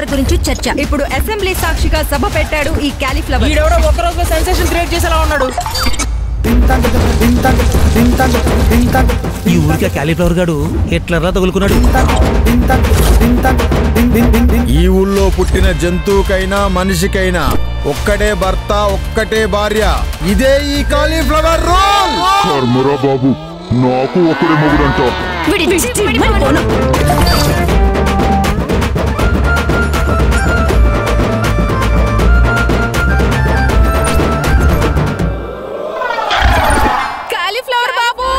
Cauliflower గురించి చర్చ ఇప్పుడు అసెంబ్లీ సాక్షిగా సభ పెట్టాడు ఈ కాలీఫ్లవర్ ఈడెవడో ఒక్కరోజు సెన్సేషన్ క్రియేట్ చేసేలా ఉన్నాడు ఈ ఊరికే క్యాలీఫ్లవర్ గాడు హిట్లర్లా తగులుకున్నాడు ఈ ఊళ్ళో పుట్టిన జంతువుకైనా మనిషికైనా ఒక్కటే భర్త ఒక్కటే భార్య ఇదే ఈ కాలీఫ్లవర్ రోల్ కర్మరా బాబు నాకు ఒకడే మొగుడంట వీడి దిష్టి పడిపోను. కాలీఫ్లవర్ బాబు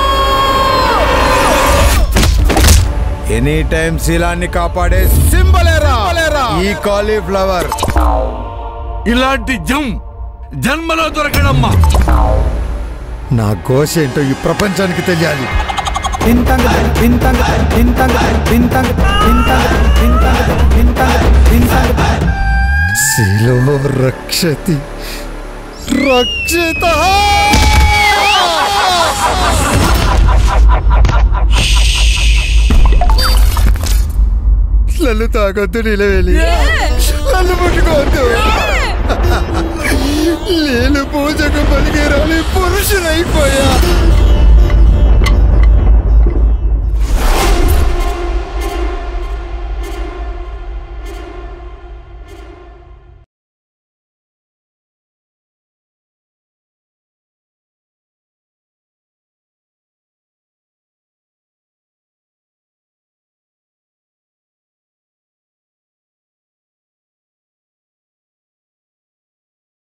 ఎనీ టైం శీలాన్ని కాపాడే సింబలేరా ఈ కాలీఫ్లవర్ ఇలాంటి జం జన్మలో దొరకడమ్మా నా ఘోష ఏంటో ఈ ప్రపంచానికి తెలియాలి శిలో రక్షతి రక్షిత నన్ను తాగొద్దు నిలవేలి నన్ను ముట్టుకోవద్దు నేను పూజకు పలికేరాలి పురుషునైపోయా